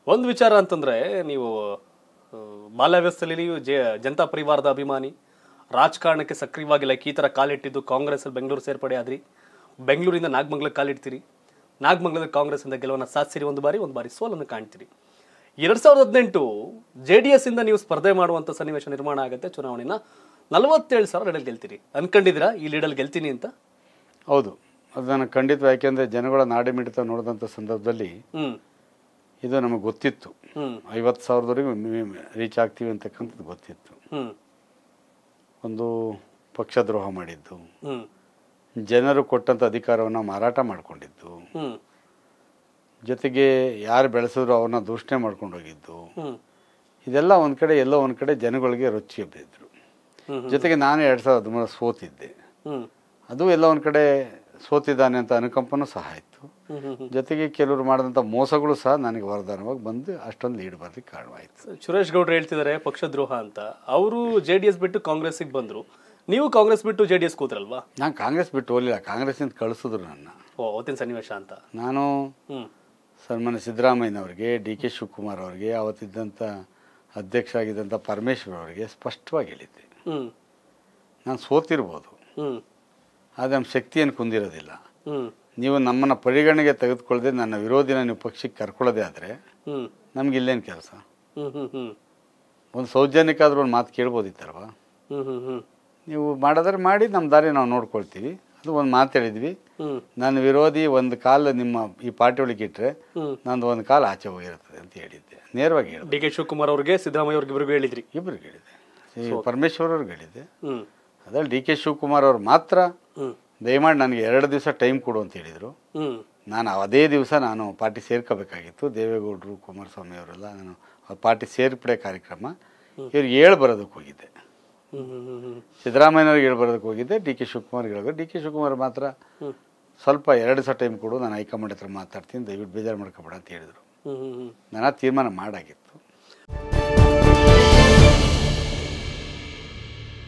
ಒಂದು ವಿಚಾರ ಅಂತಂದ್ರೆ ನೀವು ಆ, ಬಾಲ್ಯಾವ್ಯಸ್ಥೆಯಲ್ಲಿ ನೀವು ಜೆ ಜನತಾ ಪರಿವಾರದ ಅಭಿಮಾನಿ ರಾಜಕಾರಣಕ್ಕೆ ಸಕ್ರಿಯವಾಗಿ ಲೈಕ್ ಈ ಥರ ಕಾಲಿಟ್ಟಿದ್ದು ಕಾಂಗ್ರೆಸ್ಸಲ್ಲಿ ಬೆಂಗಳೂರು ಸೇರ್ಪಡೆ ಆದ್ರಿ ಬೆಂಗಳೂರಿಂದ ನಾಗಮಂಗಲಕ್ಕೆ ಕಾಲಿಡ್ತೀರಿ ನಾಗಮಂಗಲದ ಕಾಂಗ್ರೆಸ್ಸಿಂದ ಗೆಲುವನ್ನು ಸಾಧಿಸಿರಿ ಒಂದು ಬಾರಿ ಒಂದು ಬಾರಿ ಸೋಲನ್ನು ಕಾಣ್ತೀರಿ ಎರಡ್ ಸಾವಿರದ ಹದಿನೆಂಟು ಜೆ ಡಿ ಎಸ್ ಇಂದ ನೀವು ಸ್ಪರ್ಧೆ ಮಾಡುವಂತ ಸನ್ನಿವೇಶ ನಿರ್ಮಾಣ ಆಗುತ್ತೆ ಚುನಾವಣೆನ ನಲವತ್ತೇಳು ಸಾವಿರ ಲೀಡಲ್ ಗೆಲ್ತೀರಿ ಅನ್ಕೊಂಡಿದ್ದೀರಾ ಈ ಲೀಡಲ್ ಗೆಲ್ತೀನಿ ಅಂತ ಹೌದು ಅದು ನನಗೆ ಖಂಡಿತ ಯಾಕೆಂದರೆ ಜನಗಳ ನಾಡಿ ಮಿಡಿತ ನೋಡಿದಂಥ ಸಂದರ್ಭದಲ್ಲಿ ಹ್ಮ್ ಇದು ನಮಗೆ ಗೊತ್ತಿತ್ತು ಹ್ಮ್ ಐವತ್ತು ಸಾವಿರದವರೆಗೂ ರೀಚ್ ಆಗ್ತೀವಿ ಅಂತಕ್ಕಂಥದ್ದು ಗೊತ್ತಿತ್ತು ಹ್ಮ್ ಒಂದು ಪಕ್ಷದ್ರೋಹ ಮಾಡಿದ್ದು ಹ್ಮ್ ಜನರು ಕೊಟ್ಟಂಥ ಅಧಿಕಾರವನ್ನು ಮಾರಾಟ ಮಾಡಿಕೊಂಡಿದ್ದು ಹ್ಮ್ ಜೊತೆಗೆ ಯಾರು ಬೆಳೆಸಿದ್ರು ಅವ್ರನ್ನ ದೂಷಣೆ ಮಾಡ್ಕೊಂಡು ಹೋಗಿದ್ದು ಹ್ಮ್ ಇದೆಲ್ಲ ಒಂದು ಕಡೆ ಎಲ್ಲೋ ಒಂದು ಕಡೆ ಜನಗಳಿಗೆ ರುಚಿ ಎಬ್ಬಿದ್ರು ಹ್ಮ್ ಜೊತೆಗೆ ನಾನು ಎರಡು ಸಾವಿರದ ಹದಿಮೂರು ಸೋತಿದ್ದೆ ಹ್ಮ್ ಅದು ಎಲ್ಲ ಒಂದು ಕಡೆ ಸೋತಿದ್ದಾನೆ ಅಂತ ಅನುಕಂಪನೂ ಸಹ ಇತ್ತು ಹ್ಮ್ ಹ್ಮ್ ಹ್ಮ್ ಜೊತೆಗೆ ಕೆಲವರು ಮಾಡಿದಂಥ ಮೋಸಗಳು ಸಹ ನನಗೆ ವರದಾನವಾಗಿ ಬಂದು ಅಷ್ಟೊಂದು ಲೀಡ್ ಬರಲಿಕ್ಕೆ ಕಾರಣವಾಯಿತು ಸುರೇಶ್ ಗೌಡ್ರು ಹೇಳ್ತಿದ್ದಾರೆ ಪಕ್ಷದ್ರೋಹ ಅಂತ ಅವರು ಜೆ ಡಿ ಎಸ್ ಬಿಟ್ಟು ಕಾಂಗ್ರೆಸ್ಸಿಗೆ ಬಂದ್ರು ನೀವು ಕಾಂಗ್ರೆಸ್ ಬಿಟ್ಟು ಜೆ ಡಿ ಎಸ್ ಕೂತ್ರಲ್ವಾ ನಾನು ಕಾಂಗ್ರೆಸ್ ಬಿಟ್ಟು ಹೋಗಲಿಲ್ಲ ಕಾಂಗ್ರೆಸ್ಸಿಂದ ಕಳಿಸಿದ್ರು ನನ್ನ ಓ ಅವತ್ತಿನ ಸನ್ನಿವೇಶ ಅಂತ ನಾನು ಹ್ಮ್ ಸನ್ಮಾನ್ಯ ಸಿದ್ದರಾಮಯ್ಯನವರಿಗೆ ಡಿ ಕೆ ಶಿವಕುಮಾರ್ ಅವರಿಗೆ ಅವತ್ತಿದ್ದಂಥ ಅಧ್ಯಕ್ಷ ಆಗಿದ್ದಂಥ ಪರಮೇಶ್ವರ್ ಅವರಿಗೆ ಸ್ಪಷ್ಟವಾಗಿ ಹೇಳಿದ್ದೆ ಹ್ಮ್ ನಾನು ಸೋತಿರ್ಬೋದು ಹ್ಮ್ ಆದರೆ ನಮ್ಮ ಶಕ್ತಿಯನ್ನು ಕುಂದಿರೋದಿಲ್ಲ ಹ್ಮ್ ನೀವು ನಮ್ಮನ್ನು ಪರಿಗಣನೆಗೆ ತೆಗೆದುಕೊಳ್ಳದೆ ನನ್ನ ವಿರೋಧಿನ ನೀವು ಪಕ್ಷಕ್ಕೆ ಕರ್ಕೊಳ್ಳೋದೇ ಆದರೆ ಹ್ಮ್ ನಮ್ಗೆ ಇಲ್ಲೇನು ಕೆಲಸ ಹ್ಮ್ ಹ್ಮ್ ಹ್ಮ್ ಒಂದು ಸೌಜನ್ಯಕ್ಕಾದ್ರೂ ಒಂದು ಮಾತು ಕೇಳ್ಬೋದಿತ್ತಲ್ವಾ ಹ್ಮ್ ಹ್ಮ್ ಹ್ಮ್ ನೀವು ಮಾಡೋದ್ರೆ ಮಾಡಿ ನಮ್ಮ ದಾರಿ ನಾವು ನೋಡ್ಕೊಳ್ತೀವಿ ಅದು ಒಂದು ಮಾತು ಹೇಳಿದ್ವಿ ಹ್ಮ್ ನನ್ನ ವಿರೋಧಿ ಒಂದು ಕಾಲು ನಿಮ್ಮ ಈ ಪಾರ್ಟಿ ಒಳಗೆ ಇಟ್ಟರೆ ಹ್ಮ್ ನಂದು ಒಂದು ಕಾಲು ಆಚೆ ಹೋಗಿರ್ತದೆ ಅಂತ ಹೇಳಿದ್ದೆ ನೇರವಾಗಿ ಹೇಳಿದೆ ಡಿ ಕೆ ಶಿವಕುಮಾರ್ ಅವ್ರಿಗೆ ಸಿದ್ದರಾಮಯ್ಯ ಅವ್ರಿಗೆ ಇಬ್ಬರಿಗೂ ಹೇಳಿದ್ರಿ ಇಬ್ಬರಿಗೆ ಹೇಳಿದೆ ಈ ಪರಮೇಶ್ವರ್ ಅವ್ರಿಗೆ ಹೇಳಿದ್ದೆ ಹ್ಮ್ ಅದ್ರಲ್ಲಿ ಡಿ ಕೆ ಶಿವಕುಮಾರ್ ಅವ್ರು ಮಾತ್ರ ಹ್ಮ್ ದಯಮಾಡಿ ನನಗೆ ಎರಡು ದಿವಸ ಟೈಮ್ ಕೊಡು ಅಂತ ಹೇಳಿದರು ಹ್ಮ್ ನಾನು ಅದೇ ದಿವಸ ನಾನು ಪಾರ್ಟಿ ಸೇರ್ಕೋಬೇಕಾಗಿತ್ತು ದೇವೇಗೌಡರು ಕುಮಾರಸ್ವಾಮಿ ಅವರೆಲ್ಲ ನಾನು ಆ ಪಾರ್ಟಿ ಸೇರ್ಪಡೆ ಕಾರ್ಯಕ್ರಮ ಇವ್ರಿಗೆ ಹೇಳಿ ಬರೋದಕ್ಕೆ ಹೋಗಿದ್ದೆ ಹ್ಮ್ ಹ್ಮ್ ಹ್ಮ್ ಹ್ಮ್ ಸಿದ್ದರಾಮಯ್ಯನವ್ರಿಗೆ ಹೇಳಿ ಬರೋದಕ್ಕೆ ಹೋಗಿದ್ದೆ ಡಿ ಕೆ ಶಿವಕುಮಾರ್ಗೆ ಹೇಳಿದ್ರು ಡಿ ಕೆ ಶಿವಕುಮಾರ್ ಮಾತ್ರ ಹ್ಮ್ ಸ್ವಲ್ಪ ಎರಡು ದಿವಸ ಟೈಮ್ ಕೊಡು ನಾನು ಹೈಕಮಾಂಡ್ ಹತ್ರ ಮಾತಾಡ್ತೀನಿ ದಯವಿಟ್ಟು ಬೇಜಾರು ಮಾಡ್ಕೊಬೇಡ ಅಂತ ಹೇಳಿದರು ಹ್ಮ್ ಹ್ಮ್ ಹ್ಮ್ ನಾನು ಆ ತೀರ್ಮಾನ ಮಾಡಾಗಿತ್ತು